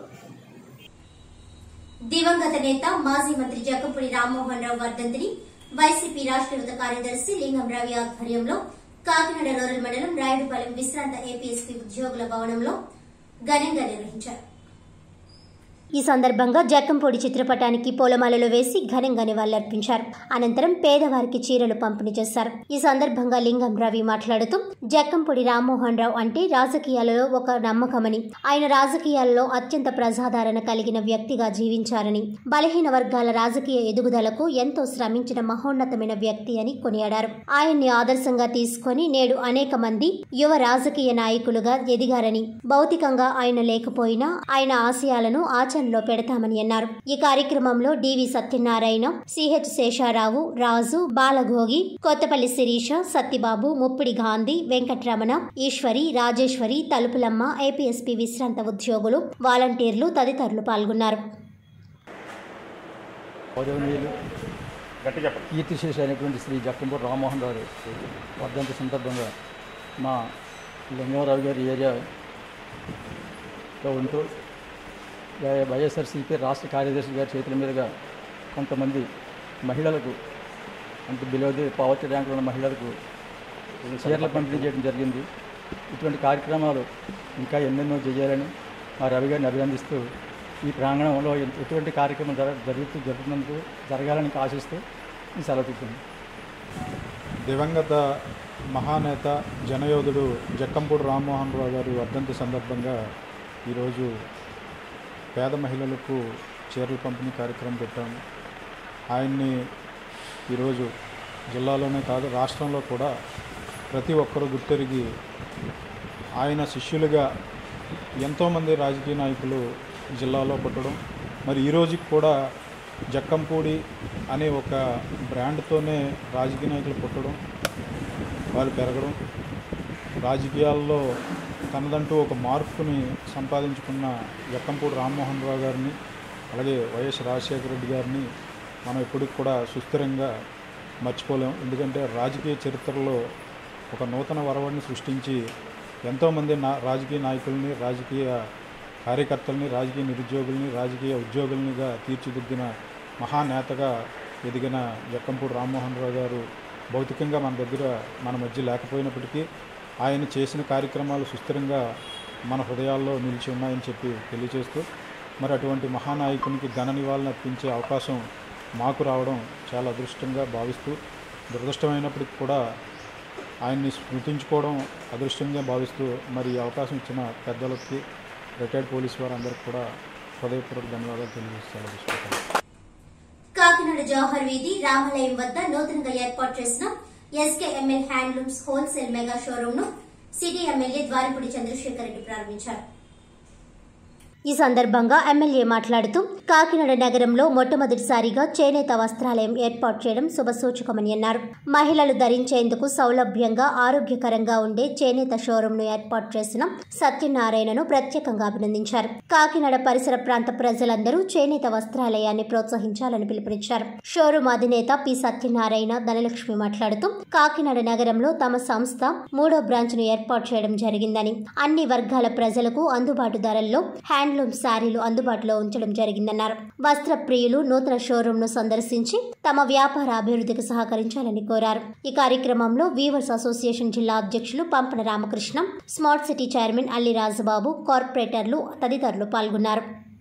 Speaker 1: దివంగత నేత మాజీ మంత్రి జక్కపూడి రామ్మోహన్ రావు వర్ధంతిని వైసీపీ రాష్ట్ర యువత కార్యదర్శి లింగం రవి ఆధ్వర్యంలో కాకినాడ రూరల్ మండలం రాయుడుపాలెం విశ్రాంత ఏపీఎస్పీ ఉద్యోగుల భవనంలో ఘనంగా నిర్వహించారు ఈ సందర్భంగా జక్కంపూడి చిత్రపటానికి పూలమాలలు వేసి ఘనంగా నివాళులర్పించారు అనంతరం పేదవారికి చీరలు పంపిణీ చేశారు ఈ సందర్భంగా లింగం రవి మాట్లాడుతూ జక్కంపూడి రామ్మోహన్ రావు అంటే రాజకీయాలలో ఒక నమ్మకమని ఆయన రాజకీయాలలో అత్యంత ప్రజాదరణ కలిగిన వ్యక్తిగా జీవించారని బలహీన వర్గాల రాజకీయ ఎదుగుదలకు ఎంతో శ్రమించిన మహోన్నతమైన వ్యక్తి అని కొనియాడారు ఆయన్ని ఆదర్శంగా తీసుకొని నేడు అనేక మంది యువ రాజకీయ నాయకులుగా ఎదిగారని భౌతికంగా ఆయన లేకపోయినా ఆయన ఆశయాలను ఆచరణలో పెడతామని అన్నారు ఈ కార్యక్రమంలో DV Satyanarayana CH Sesharao Raju Balagogi Kothapalli Sirisha Satyababu Muppidi Gandhi Venkataramana Eswari Rajeswari Talupulamma APSP విశ్రాంత ఉద్యోగులు వాలంటీర్లు తదితరులు పాల్గొన్నారు
Speaker 13: గౌరవనీయులు కీర్తిశేషి అయినటువంటి శ్రీ జక్కంపూర్ రామ్మోహన్ రావు వర్ధంతి సందర్భంగా మా లింగమరావు గారి ఏరియాలో ఉంటూ వై- వైఎస్ఆర్సీపీ రాష్ట్ర కార్యదర్శి గారి చేతుల మీదుగా కొంతమంది మహిళలకు అంటే బిలో ది పావర్టీ ర్యాంకులో ఉన్న మహిళలకు చీరలు పంపిణీ చేయడం జరిగింది ఇటువంటి కార్యక్రమాలు ఇంకా ఎన్నెన్నో చేయాలని మా రవి గారిని అభినందిస్తూ ఈ ప్రాంగణంలో ఎ- ఎటువంటి కార్యక్రమం జర జరుగుతూ జరుగుతున్నందుకు జరగాలని ఆశిస్తూ ఈ సెలవు తీసుకుంది
Speaker 14: దివంగత మహానేత జనయోధుడు జక్కంపూడి రామ్మోహన్ రావు గారి వర్ధంతి సందర్భంగా ఈరోజు పేద మహిళలకు చీరల పంపిణీ కార్యక్రమం పెట్టాము ఆయన్ని ఈరోజు జిల్లాలోనే కాదు రాష్ట్రంలో కూడా ప్రతి ఒక్కరూ గుర్తెరిగి ఆయన శిష్యులుగా ఎంతోమంది రాజకీయ నాయకులు జిల్లాలో పుట్టడం మరి ఈ రోజుకి కూడా జక్కంపూడి అనే ఒక బ్రాండ్తోనే రాజకీయ నాయకులు పుట్టడం వారు పెరగడం రాజకీయాల్లో తనదంటూ ఒక మార్పుని సంపాదించుకున్న జక్కంపూడి రామ్మోహన్ రావు గారిని అలాగే వైఎస్ రాజశేఖర రెడ్డి గారిని మనం ఎప్పటికి కూడా సుస్థిరంగా మర్చిపోలేం ఎందుకంటే రాజకీయ చరిత్రలో ఒక నూతన వరవడిని సృష్టించి ఎంతోమంది నా రాజకీయ నాయకుల్ని రాజకీయ కార్యకర్తల్ని రాజకీయ నిరుద్యోగుల్ని రాజకీయ ఉద్యోగుల్నిగా తీర్చిదిద్దిన మహానేతగా ఎదిగిన జక్కంపూడి రామ్మోహన్ రావు గారు భౌతికంగా మన దగ్గర మన మధ్య లేకపోయినప్పటికీ ఆయన చేసిన కార్యక్రమాలు సుస్థిరంగా మన హృదయాల్లో నిలిచి ఉన్నాయని చెప్పి తెలియజేస్తూ మరి అటువంటి మహానాయకునికి ఘన నివాళులు అర్పించే అవకాశం మాకు రావడం చాలా అదృష్టంగా భావిస్తూ దురదృష్టమైనప్పటికీ కూడా ఆయన్ని స్మృతించుకోవడం అదృష్టంగా భావిస్తూ మరి ఈ అవకాశం ఇచ్చిన పెద్దలకి రిటైర్డ్ పోలీస్ వారందరికీ కూడా హృదయపూర్వక ధన్యవాదాలు తెలియజేస్తాను
Speaker 1: కాకినాడ జవహర్ వీధి రామాలయం వద్ద నూతనంగా ఏర్పాటు చేసిన SKML handlooms wholesale mega showroom ను సిటీ ఎమ్మెల్యే ద్వారపూడి చంద్రశేఖర్ రెడ్డి ప్రారంభించారు ఈ సందర్భంగా ఎమ్మెల్యే మాట్లాడుతూ కాకినాడ నగరంలో మొట్టమొదటిసారిగా చేనేత వస్త్రాలయం ఏర్పాటు చేయడం శుభసూచకమని అన్నారు మహిళలు ధరించేందుకు సౌలభ్యంగా ఆరోగ్యకరంగా ఉండే చేనేత షోరూమ్ ను ఏర్పాటు చేసిన సత్యనారాయణను ప్రత్యేకంగా అభినందించారు కాకినాడ పరిసర ప్రాంత ప్రజలందరూ చేనేత వస్త్రాలయాన్ని ప్రోత్సహించాలని పిలుపునిచ్చారు షోరూమ్ అధినేత పి సత్యనారాయణ ధనలక్ష్మి మాట్లాడుతూ కాకినాడ నగరంలో తమ సంస్థ మూడో బ్రాంచ్ ను ఏర్పాటు చేయడం జరిగిందని అన్ని వర్గాల ప్రజలకు అందుబాటు ధరల్లో హ్యాండ్లూమ్ శారీలు అందుబాటులో ఉంచడం జరిగిందన్నారు వస్త్ర ప్రియులు నూతన షోరూమ్ ను సందర్శించి తమ వ్యాపార అభివృద్ధికి సహకరించాలని కోరారు ఈ కార్యక్రమంలో వీవర్స్ అసోసియేషన్ జిల్లా అధ్యక్షులు Pampana Ramakrishna smart city chairman Alli Rajababu కార్పొరేటర్లు తదితరులు పాల్గొన్నారు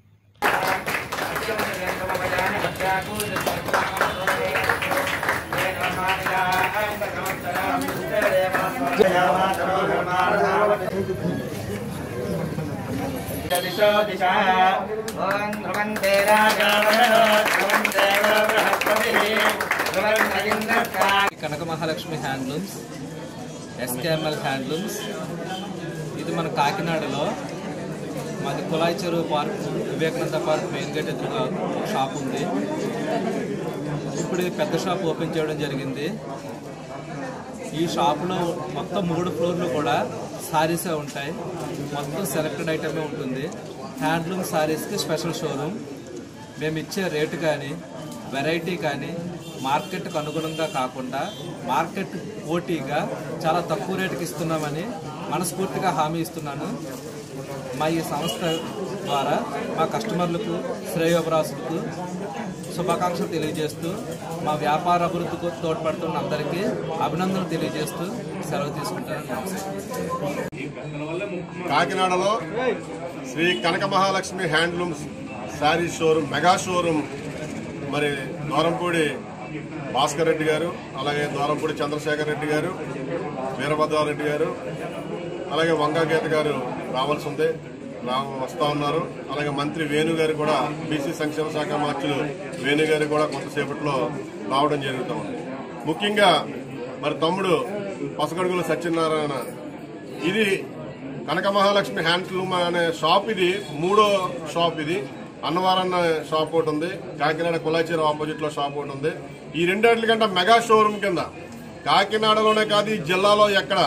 Speaker 7: दिशो दिशा ॐ ध्रुवन्ते राजावरणो ध्रुवन्ते बृहस्पतिः ध्रुवन्त इन्द्रस्था
Speaker 15: Kanaka Mahalakshmi handlooms SKML handlooms ఇది మన కాకినాడలో మాది Kulai Cheruvu park Vivekananda park main gate ఎదురుగా ఒక షాప్ ఉంది ఇప్పుడు ఇది పెద్ద షాప్ ఓపెన్ చేయడం జరిగింది ఈ షాపులో మొత్తం మూడు ఫ్లోర్లు కూడా సారీసే ఉంటాయి మొత్తం సెలెక్టెడ్ ఐటమే ఉంటుంది హ్యాండ్లూమ్ సారీస్కి స్పెషల్ షోరూమ్ మేము ఇచ్చే రేటు కానీ వెరైటీ కానీ మార్కెట్కు అనుగుణంగా కాకుండా మార్కెట్ పోటీగా చాలా తక్కువ రేటుకి ఇస్తున్నామని మనస్ఫూర్తిగా హామీ ఇస్తున్నాను మా ఈ సంస్థ ద్వారా మా కస్టమర్లకు శ్రేయోభిలాషులకు శుభాకాంక్షలు తెలియజేస్తూ మా వ్యాపార అభివృద్ధికి తోడ్పడుతున్న అందరికీ అభినందనలు తెలియజేస్తూ సెలవు తీసుకుంటాను నమస్తే
Speaker 6: కాకినాడలో Shri Kanaka Mahalakshmi handlooms sari showroom mega showroom మరి దూరంపూడి భాస్కర్ రెడ్డి గారు అలాగే దూరంపూడి చంద్రశేఖర్ రెడ్డి గారు వీరభద్రారెడ్డి గారు అలాగే వంగా గీత గారు రావాల్సి ఉంది రా వస్తా ఉన్నారు అలాగే మంత్రి వేణు గారు కూడా బీసీ సంక్షేమ శాఖ మార్చులు వేణు గారు కూడా కొంతసేపట్లో రావడం జరుగుతూ ఉంది ముఖ్యంగా మరి తమ్ముడు పసగడుగుల సత్యనారాయణ ఇది కనక మహాలక్ష్మి హ్యాండ్లూమ్ అనే షాప్ ఇది మూడో షాప్ ఇది అన్నవరం షాప్ ఒకటి ఉంది కాకినాడ కులాచేరు ఆపోజిట్ లో షాప్ ఒకటి ఉంది ఈ రెండేళ్ల కంటే మెగా షోరూమ్ కింద కాకినాడలోనే కాదు ఈ జిల్లాలో ఎక్కడ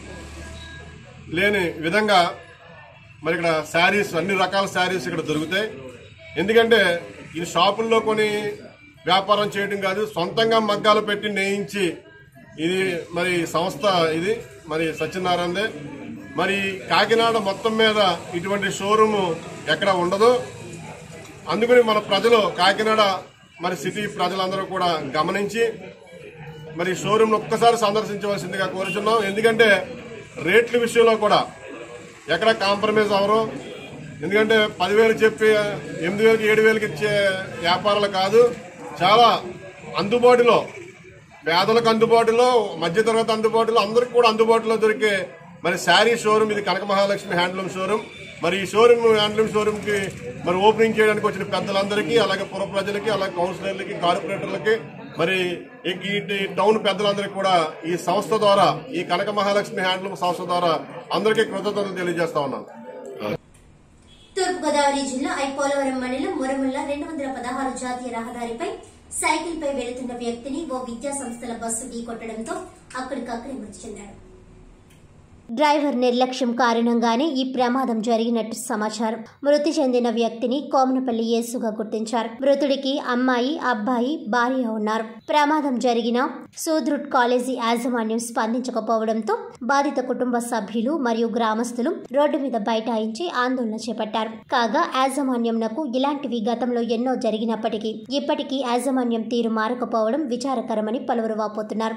Speaker 6: లేని విధంగా మరి ఇక్కడ శారీస్ అన్ని రకాల శారీస్ ఇక్కడ దొరుకుతాయి ఎందుకంటే ఈ షాపుల్లో కొని వ్యాపారం చేయడం కాదు సొంతంగా మగ్గాలు పెట్టి నేయించి ఇది మరి సంస్థ ఇది మరి సత్యనారాయణదే మరి కాకినాడ మొత్తం మీద ఇటువంటి షోరూము ఎక్కడ ఉండదు అందుకని మన ప్రజలు కాకినాడ మరి సిటీ ప్రజలందరూ కూడా గమనించి మరి షోరూమ్ ఒక్కసారి సందర్శించవలసిందిగా కోరుచున్నాం ఎందుకంటే రేట్ల విషయంలో కూడా ఎక్కడ కాంప్రమైజ్ అవరు ఎందుకంటే పదివేలు చెప్పి ఎనిమిది వేలకి ఏడు వేలకి ఇచ్చే వ్యాపారాలు కాదు చాలా అందుబాటులో పేదలకు అందుబాటులో మధ్యతరగతి అందుబాటులో అందరికి కూడా అందుబాటులో దొరికే మరి శారీ షోరూమ్ ఇది కనక మహాలక్ష్మి హ్యాండ్లూమ్ షోరూమ్ మరి ఈ షోరూమ్ హ్యాండ్లూమ్ షోరూమ్ కి మరి ఓపెనింగ్ చేయడానికి వచ్చిన పెద్దలందరికీ అలాగే పుర ప్రజలకి అలాగే కౌన్సిలర్లకి కార్పొరేటర్లకి మరి ఈ ఈ టౌన్ పెద్దలందరికీ కూడా ఈ సంస్థ ద్వారా ఈ కనక మహాలక్ష్మి హ్యాండ్లూమ్ సంస్థ ద్వారా అందరికీ కృతజ్ఞతలు తెలియజేస్తా ఉన్నాను
Speaker 1: తూర్పుగోదావరి జిల్లా ఐపోలవరం మండలం మురముల్ల రెండు వందల పదహారు జాతీయ రహదారిపై సైకిల్ పై వెళుతున్న వ్యక్తిని ఓ విద్యా సంస్థల బస్సు ఢీకొట్టడంతో అక్కడికక్కడే మృతి చెందాడు డ్రైవర్ నిర్లక్ష్యం కారణంగానే ఈ ప్రమాదం జరిగినట్టు సమాచారం మృతి చెందిన వ్యక్తిని కోమనపల్లి యేసుగా గుర్తించారు మృతుడికి అమ్మాయి అబ్బాయి భార్య ఉన్నారు ప్రమాదం జరిగిన సూద్రుడ్ కాలేజీ యాజమాన్యం స్పందించకపోవడంతో బాధిత కుటుంబ సభ్యులు మరియు గ్రామస్తులు రోడ్డు మీద బైఠాయించి ఆందోళన చేపట్టారు కాగా యాజమాన్యంనకు ఇలాంటివి గతంలో ఎన్నో జరిగినప్పటికీ ఇప్పటికీ యాజమాన్యం తీరు మారకపోవడం విచారకరమని పలువురు వాపోతున్నారు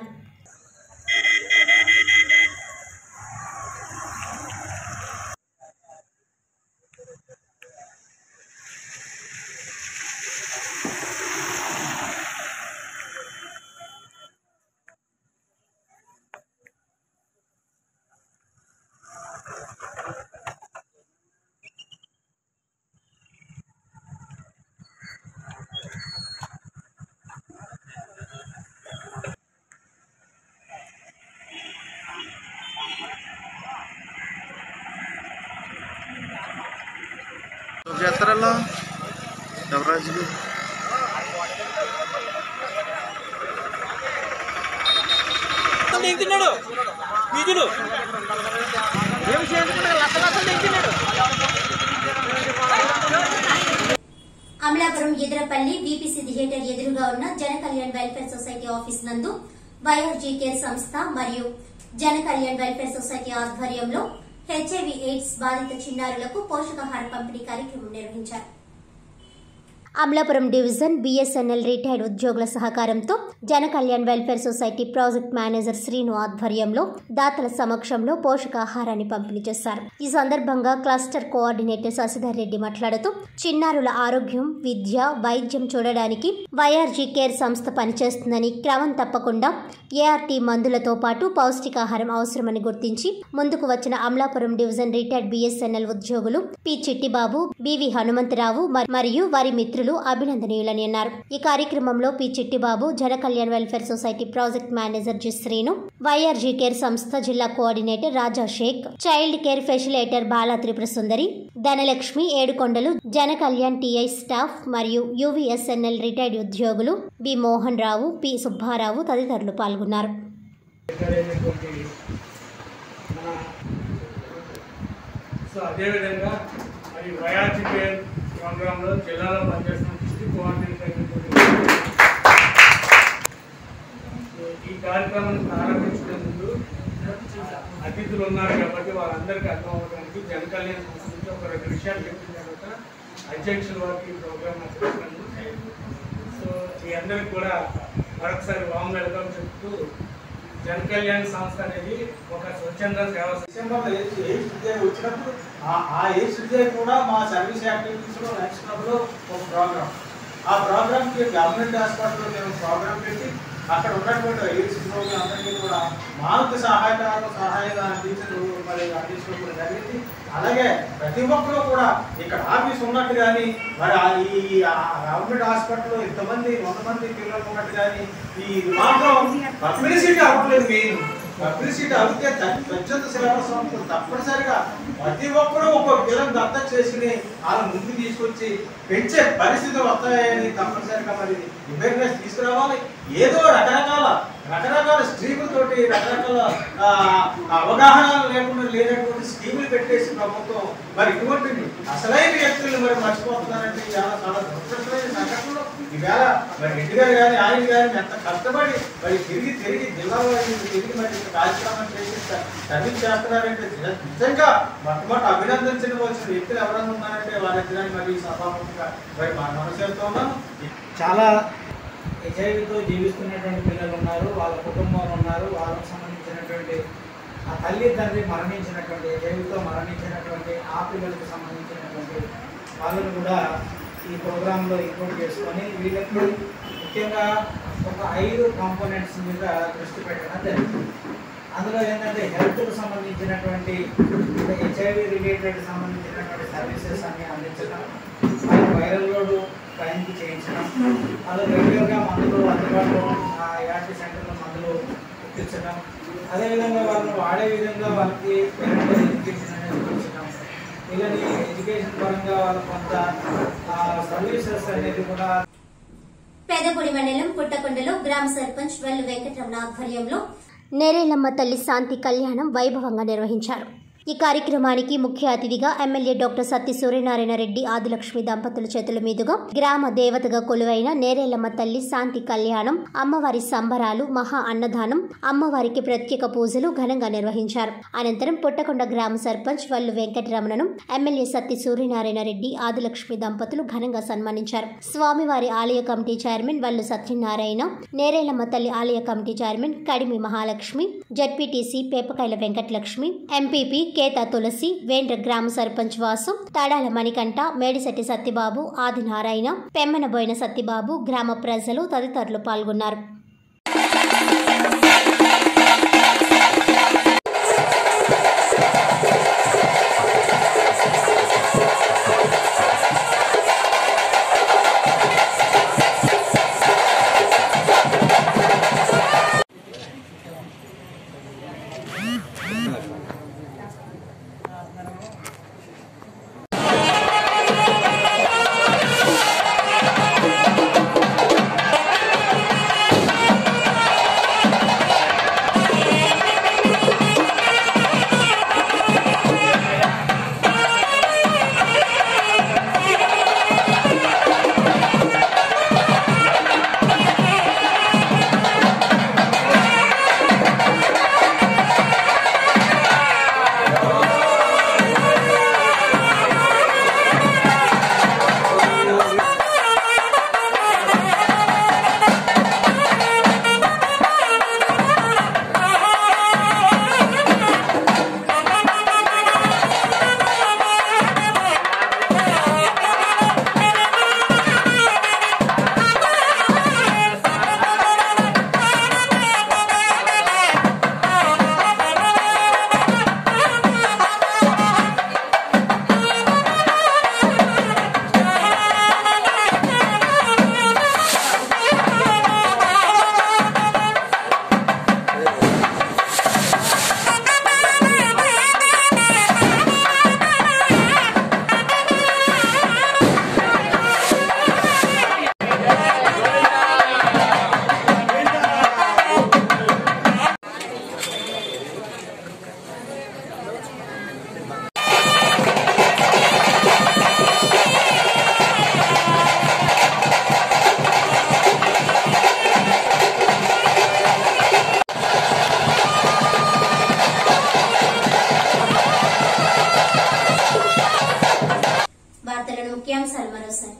Speaker 16: చేస్తారಲ್ಲ ఎవరాజు
Speaker 5: దిగుతున్నాడు వీధులు ఏమి చేసుకుంటే లక్ష లక్షలు దిగుతున్నాడు
Speaker 1: అమలాపురం ఎదురపల్లి బీపీసీ థియేటర్ ఎదురుగా ఉన్న Jana Kalyan welfare society office నందు వైఆర్జీ కేర్ సంస్థ మరియు జన కళ్యాణ్ వెల్ఫేర్ సొసైటీ ఆధ్వర్యంలో హెచ్ఐవి ఎయిడ్స్ బాధిత చిన్నారులకు పోషకాహార పంపిణీ కార్యక్రమం నిర్వహించారు అమలాపురం డివిజన్ బిఎస్ఎన్ఎల్ రిటైర్డ్ ఉద్యోగుల సహకారంతో Jana Kalyan welfare society project manager Srinu ఆధ్వర్యంలో దాతల సమక్షంలో పోషకాహారాన్ని పంపిణీ చేశారు ఈ సందర్భంగా క్లస్టర్ కోఆర్డినేటర్ శశిధర్ రెడ్డి మాట్లాడుతూ చిన్నారుల ఆరోగ్యం విద్య వైద్యం చూడడానికి వైఆర్జీ కేర్ సంస్థ పనిచేస్తుందని క్రమం తప్పకుండా ఏఆర్టీ మందులతో పాటు పౌష్టికాహారం అవసరమని గుర్తించి ముందుకు వచ్చిన అమలాపురం డివిజన్ రిటైర్డ్ బిఎస్ఎన్ఎల్ ఉద్యోగులు పి చిట్టిబాబు బివి హనుమంతరావు మరి- మరియు వారి మిత్రులు అభినందనీయులని అన్నారు ఈ కార్యక్రమంలో P Chittibabu Jana Kalyan welfare society project manager G Srinu YRG care సంస్థ జిల్లా coordinator Raja Shaik child care facilitator Bala Tripura Sundari Dhanalakshmi Yedukondalu Jana Kalyan TI staff మరియు యువిఎస్ఎన్ఎల్ రిటైర్డ్ ఉద్యోగులు బి మోహన్ రావు పి సుబ్బారావు తదితరులు పాల్గొన్నారు
Speaker 17: ఎక్కడైనటువంటి మన సో అదేవిధంగా మరి వయాచి కేర్ ప్రోగ్రాంలో జిల్లాలో పనిచేస్తున్న డిస్ట్రిక్ట్ కోఆర్డినేటర్ అయినటువంటి సో ఈ కార్యక్రమాన్ని ప్రారంభించడం ముందు అతిథులు ఉన్నారు కాబట్టి వారందరికీ అర్థం అవ్వడానికి జన కళ్యాణ సంస్థ నుంచి ఒక రెండు విషయాలు చెప్పిన తర్వాత అధ్యక్షుల వారికి ఈ ప్రోగ్రామ్ నచ్చుతున్నాను సో మీ అందరికి కూడా మరొకసారి వామ్ వెల్కమ్ చెప్తూ జన కళ్యాణ్ సంస్థ అనేది ఒక స్వచ్ఛంద సేవ
Speaker 12: డిసెంబర్లో ఏజ్ ఏజ్ విద్య వచ్చినప్పుడు ఆ- ఆ ఏజ్ విద్య కూడా మా సర్వీస్ యాక్టివిటీస్లో నడుచుకున్నప్పుడు ఒక ప్రోగ్రామ్ ఆ ప్రోగ్రామ్కి గవర్నమెంట్ హాస్పిటల్లో మేము ప్రోగ్రామ్ పెట్టి అక్కడ ఉన్నటువంటి ఎయిడ్స్ ప్రోగ్రామ్ అందరికీ కూడా మాకు సహాయకారం సహాయంగా అందించడం మరి అందించడం కూడా జరిగింది అలాగే ప్రతి ఒక్కరూ కూడా ఇక్కడ ఆఫీస్ ఉన్నట్టు కానీ మరి ఆ ఈ ఆ గవర్నమెంట్ హాస్పిటల్లో ఇంతమంది వంద మంది పిల్లలు ఉన్నట్టు కానీ ఈ మాత్రం పబ్లిసిటీ అవ్వట్లేదు మెయిన్ పబ్లిసిటీ అవితే స్వచ్ఛత సిలబస్ ఉంటుంది తప్పనిసరిగా ప్రతి ఒక్కరూ ఒక పిల్లలు దత్త చేసుకుని వాళ్ళ ముందుకు తీసుకొచ్చి పెంచే పరిస్థితులు వస్తాయని తప్పనిసరిగా మరి అవేర్నెస్ తీసుకురావాలి ఏదో రకరకాల రకరకాల స్కీములతోటి రకరకాల ఆ, అవగాహన లేకుండా లేనటువంటి స్కీములు పెట్టేసి ప్రభుత్వం మరి ఇటువంటి అసలైన వ్యక్తులు మరి మర్చిపోతున్నారంటే చాలా చాలా దురదృష్టమైన సంఘటనలు ఈవేళ మరి రెడ్డి గారు కానీ ఆయన కానీ ఎంత కష్టపడి మరి తిరిగి తిరిగి జిల్లాలో తిరిగి మరి ఇంత కార్యక్రమం చేసి సర్వీస్ చేస్తున్నారంటే నిజ- నిజంగా మొట్టమొదటి అభినందించవలసిన వ్యక్తులు ఎవరైనా ఉన్నారంటే వారిద్దరిని మరి ఈ సభాముఖంగా మరి మా మనసు ఉన్నాను
Speaker 18: చాలా హెచ్ఐవితో జీవిస్తున్నటువంటి పిల్లలు ఉన్నారు వాళ్ళ కుటుంబాలు ఉన్నారు వాళ్ళకు సంబంధించినటువంటి ఆ తల్లి తండ్రి మరణించినటువంటి హెచ్ఐవితో మరణించినటువంటి ఆ పిల్లలకు సంబంధించినటువంటి వాళ్ళను కూడా ఈ ప్రోగ్రాంలో ఇంక్లూడ్ చేసుకొని వీళ్ళకి ముఖ్యంగా ఒక ఐదు కాంపోనెంట్స్ మీద దృష్టి పెట్టడం జరుగుతుంది అందులో ఏంటంటే హెల్త్కు సంబంధించినటువంటి హెచ్ఐవి రిలేటెడ్ సంబంధించినటువంటి సర్వీసెస్ అన్ని అందించడం మరి వైరల్ లోడ్ టైంకి చేయించడం అది రెగ్యులర్గా మందులు అందుబాటులో ఆ యాటి సెంటర్లో మందులు ఇప్పించడం అదేవిధంగా వాళ్ళని వాడే విధంగా వాళ్ళకి పేరెంటల్ ఎడ్యుకేషన్ అనేది ఇప్పించడం వీళ్ళని ఎడ్యుకేషన్ పరంగా వాళ్ళ కొంత సర్వీసెస్ అనేది కూడా
Speaker 1: పెదపొడి మండలం పుట్టకొండలో గ్రామ సర్పంచ్ వెల్లు వెంకటరమణ ఆధ్వర్యంలో నేరేలమ్మ తల్లి శాంతి కళ్యాణం వైభవంగా నిర్వహించారు ఈ కార్యక్రమానికి ముఖ్య అతిథిగా ఎమ్మెల్యే డాక్టర్ సత్తి సూర్యనారాయణ రెడ్డి ఆదిలక్ష్మి దంపతుల చేతుల మీదుగా గ్రామ దేవతగా కొలువైన నేరేలమ్మ తల్లి శాంతి కళ్యాణం అమ్మవారి సంబరాలు మహా అన్నదానం అమ్మవారికి ప్రత్యేక పూజలు ఘనంగా నిర్వహించారు అనంతరం పుట్టకొండ గ్రామ సర్పంచ్ వల్లు వెంకటరమణను ఎమ్మెల్యే సత్తి సూర్యనారాయణ రెడ్డి ఆదిలక్ష్మి దంపతులు ఘనంగా సన్మానించారు స్వామివారి ఆలయ కమిటీ చైర్మన్ వల్లు సత్యనారాయణ నేరేలమ్మ తల్లి ఆలయ committee chairman Kadimi Mahalakshmi ZPTC Pepakayala Venkatalakshmi MPP Ketha Tulasi Vendra గ్రామ సర్పంచ్ వాసు తడాల మణికంఠ మేడిశెట్టి సత్యబాబు ఆదినారాయణ పెమ్మనబోయిన సత్యబాబు గ్రామ ప్రజలు తదితరులు పాల్గొన్నారు వార్తలను ముఖ్యాంశాలు మరోసారి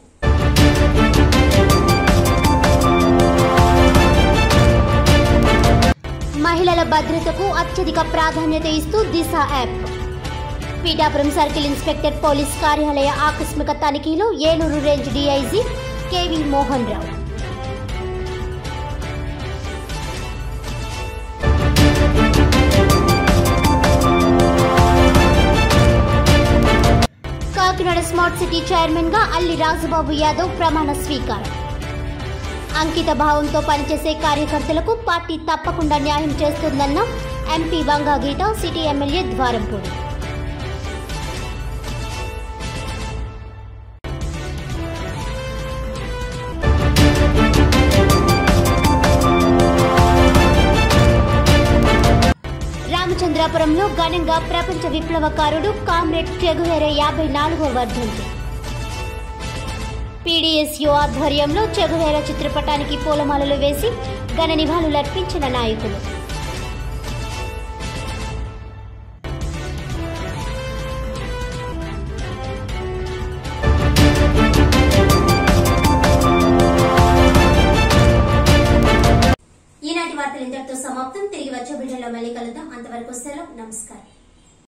Speaker 1: మహిళల భద్రతకు అత్యధిక ప్రాధాన్యత ఇస్తూ Disha app Pithapuram circle inspector police కార్యాలయ ఆకస్మిక తనిఖీలో Eluru range DIG KV Mohan Rao Kakinada smart city chairman గా అల్లి రాజబాబు యాదవ్ ప్రమాణ స్వీకారం అంకిత భావంతో పనిచేసే కార్యకర్తలకు పార్టీ తప్పకుండా న్యాయం చేస్తుందన్న MP Vanga Geetha city MLA Dwarampudi రామచంద్రాపురంలో ఘనంగా ప్రపంచ విప్లవకారుడు కామ్రేడ్ చెగువేర యాభై నాలుగో వర్ధంతి పీడీఎస్యు ఆధ్వర్యంలో చెగువేర చిత్రపటానికి పూలమాలలు వేసి ఘన నివాళులర్పించిన నాయకులు ఈనాటి వార్తలు ఇంతటితో సమాప్తం తిరిగి వచ్చే బిడ్డలో మళ్ళీ కలుద్దాం అంతవరకు సెలవు నమస్కారం